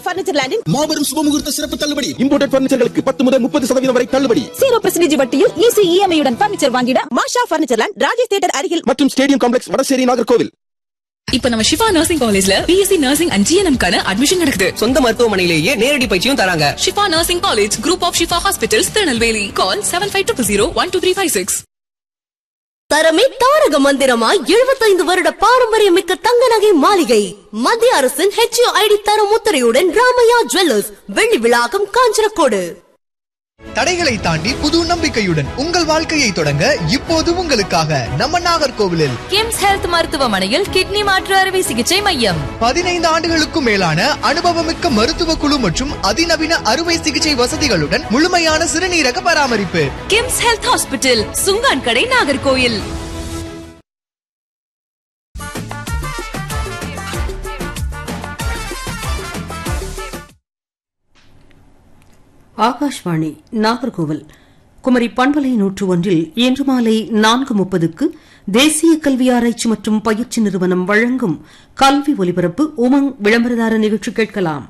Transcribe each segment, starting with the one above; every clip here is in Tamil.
பர்னிச்சர் லேண்டின் மாபெரும் சுபமுகூர்த்த சிறப்பு தள்ளுபடி இம்போர்டட் பர்னிச்சர்களுக்கு பத்து முதல் முப்பது சதவீதம் வரை தள்ளுபடி ஜீரோ பர்சன்டேஜ் வட்டியில் ஈஸி இஎம்ஐயுடன் பர்னிச்சர் வாங்கிட Masha furniture land Rajesh theatre அருகில் மற்றும் ஸ்டேடியம் காம்ப்ளெக்ஸ் வடசேரி நாகர்கோவில் இப்ப நம்ம சிவா நர்சிங் காலேஜ்ல பிஎஸ்சி நர்சிங் அண்ட் ஜிஎன்எம் கான அட்மிஷன் நடக்குது சொந்த மருத்துவமனையிலேயே நேரடி பயிற்சியும் தராங்க Shifa nursing college group of Shifa hospitals Tirunelveli call seven five two zero one two three five six தரமே தாரக மந்திரமாய் எழுபத்தைந்து வருட பாரம்பரியமிக்க தங்க நகை மாளிகை மத்திய அரசின் ஹெச்ஐடி தர முத்திரையுடன் ராமையா ஜுவல்லர்ஸ் வெள்ளி விழாக்கம் காஞ்சனக்கோடு தடைகளை தாண்டி புது நம்பிக்கையுடன் உங்கள் வாழ்க்கையை தொடங்க இப்போது உங்களுக்காக நம்ம நாகர்கோவிலில் கிம்ஸ் ஹெல்த் மருத்துவமனையில் கிட்னி மாற்று அறுவை சிகிச்சை மையம் பதினைந்து ஆண்டுகளுக்கும் மேலான அனுபவமிக்க மருத்துவ குழு மற்றும் அதிநவீன அறுவை சிகிச்சை வசதிகளுடன் முழுமையான சிறுநீரக பராமரிப்பு கிம்ஸ் ஹெல்த் ஹாஸ்பிட்டல் சுங்கான் கடை நாகர்கோயில் ஆகாஷ்வாணி நாகர்கோவில் குமரி பண்பலை நூற்று ஒன்றில் இன்று மாலை நான்கு முப்பதுக்கு தேசிய கல்வி ஆராய்ச்சி மற்றும் பயிற்சி நிறுவனம் வழங்கும் கல்வி ஒலிபரப்பு உமங் விளம்பரதார நிகழ்ச்சி கேட்கலாம்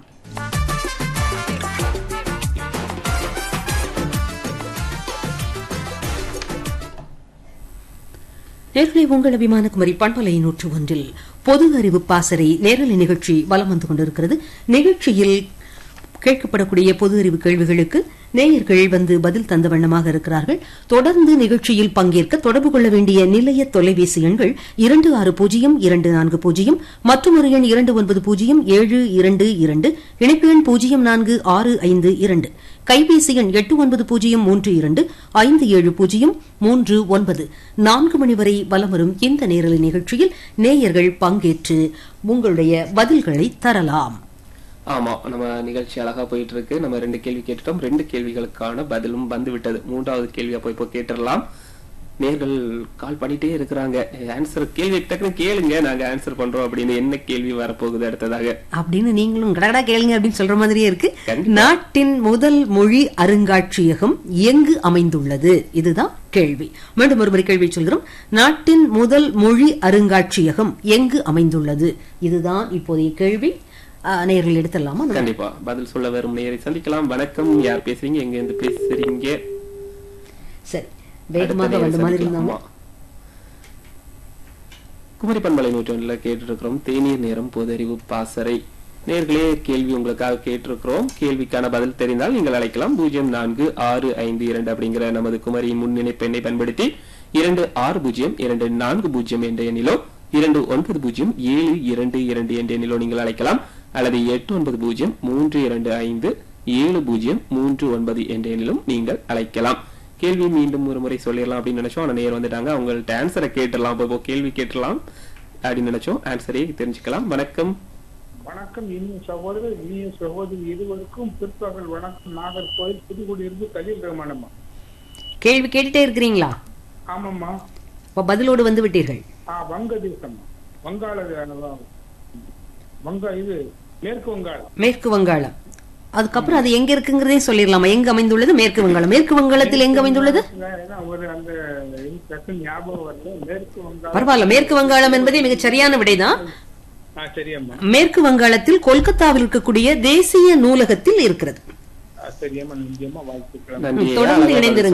நேர்களை உங்கள் அபிமான குமரி பண்பலை நூற்று ஒன்றில் பொது அறிவு பாசறை நேரலை நிகழ்ச்சி வலம் வந்து கொண்டிருக்கிறது நிகழ்ச்சியில் கேட்கப்படக்கூடிய பொது அறிவு கேள்விகளுக்கு நேயர்கள் வந்து பதில் தந்த வண்ணமாக இருக்கிறார்கள் தொடர்ந்து நிகழ்ச்சியில் பங்கேற்க தொடர்பு கொள்ள வேண்டிய நிலைய தொலைபேசி எண்கள் இரண்டு ஆறு பூஜ்ஜியம் இரண்டு நான்கு பூஜ்ஜியம் மற்றும் ஒரு எண் இரண்டு ஒன்பது பூஜ்ஜியம் ஏழு இரண்டு இரண்டு இணைப்பு எண் பூஜ்ஜியம் நான்கு ஆறு ஐந்து இரண்டு கைபேசி எண் எட்டு ஒன்பது பூஜ்ஜியம் மூன்று இரண்டு ஐந்து ஏழு பூஜ்ஜியம் மூன்று ஒன்பது நான்கு மணி வரை வலம் வரும் இந்த நேரலை நிகழ்ச்சியில் நேயர்கள் பங்கேற்று உங்களுடைய பதில்களை தரலாம் ஆமா நம்ம நிகழ்ச்சி அழகா போயிட்டு இருக்கு நம்ம ரெண்டு கேள்வி கேட்டுட்டோம் ரெண்டு கேள்விகளுக்கான பதிலும் வந்து விட்டது மூன்றாவது கேள்வி அப்போ இப்போ கேட்டுடலாம் நேர்கள் கால் பண்ணிட்டே இருக்கிறாங்க ஆன்சர் கேள்வி டக்குன்னு கேளுங்க நாங்க ஆன்சர் பண்றோம் அப்படின்னு என்ன கேள்வி வரப்போகுது அடுத்ததாக அப்படின்னு நீங்களும் கடகடா கேளுங்க அப்படின்னு சொல்ற மாதிரியே இருக்கு கண்டிப்பா. நாட்டின் முதல் மொழி அருங்காட்சியகம் எங்கு அமைந்துள்ளது இதுதான் கேள்வி மீண்டும் ஒருமுறை கேள்வி சொல்கிறோம் நாட்டின் முதல் மொழி அருங்காட்சியகம் எங்கு அமைந்துள்ளது இதுதான் இப்போதைய கேள்வி அஹ், நேயர்கள் எடுத்துடலாமா நம்ம? கண்டிப்பா பதில் சொல்ல வரும் நேரை சந்திக்கலாம் வணக்கம் யார் பேசுறீங்க எங்க இருந்து பேசுறீங்க சரி அடுத்த வேகமாக நேயரை வந்த மாதிரி சந்திக்கலாம். இருந்தாங்க ஆமா. குமரி பண்பலை நூற்றாண்டுல கேட்டிருக்கிறோம் தேநீர் நேரம் பொதறிவு பாசறை நேர்களே கேள்வி உங்களுக்காக கேட்டிருக்கிறோம் கேள்விக்கான பதில் தெரிந்தால் நீங்கள் அழைக்கலாம் பூஜ்ஜியம் நான்கு ஆறு ஐந்து இரண்டு அப்படிங்கிற நமது குமரியின் முன்னிணைப்பு எண்ணை பயன்படுத்தி இரண்டு ஆறு பூஜ்ஜியம் இரண்டு நான்கு பூஜ்ஜியம் என்ற எண்ணிலோ இரண்டு ஒன்பது பூஜ்ஜியம் ஏழு இரண்டு இரண்டு என்ற எண்ணிலோ நீங்கள் அழைக்கலாம் அல்லது எட்டு ஒன்பது பூஜ்ஜியம் மூன்று இரண்டு ஐந்து ஏழு பூஜ்ஜியம் மூன்று ஒன்பது என்ற எண்ணிலும் நீங்கள் அழைக்கலாம் கேள்வி மீண்டும் ஒரு முறை சொல்லிடலாம் அப்படின்னு நினைச்சோம் ஆனா நேர் வந்துட்டாங்க அவங்கள்ட்ட ஆன்சரை கேட்டுடலாம் அப்போ இப்போ கேள்வி கேட்டுடலாம் அப்படின்னு நினைச்சோம் ஆன்சரே தெரிஞ்சுக்கலாம் வணக்கம் வணக்கம் இனிய சகோதரர் இனிய சகோதரி இருவருக்கும் பிற்பகல் வணக்கம் நாகர்கோயில் புதுக்குடியிருந்து கலீல் ரஹ்மானம்மா கேள்வி கேட்டுட்டே இருக்கிறீங்களா ஆமாம்மா அப்ப பதிலோடு வந்து விட்டீர்கள் ஆ வங்கதேசம் வங்காள வங்க இது மேற்கு வங்காளம் மேற்கு வங்காளம் அதுக்கப்புறம் அது எங்க இருக்குங்கிறதையும் சொல்லிடலாமா எங்க அமைந்துள்ளது மேற்கு வங்காளம் மேற்கு வங்காளத்தில் எங்க அமைந்துள்ளது ஏன்னா ஒரு அந்த இது டக்குன்னு ஞாபகம் வரல மேற்கு வங்காளம் பரவாயில்ல மேற்கு வங்காளம் என்பதே மிகச் சரியான விடைதான் ஆ சரியம்மா மேற்கு வங்காளத்தில் கொல்கத்தாவில் இருக்கக்கூடிய தேசிய நூலகத்தில் இருக்கிறது ஆ, சரியம்மா நிச்சயமா வாழ்த்துக்கள் நன்றி தொடர்ந்து அழகா இணைந்திருங்கள்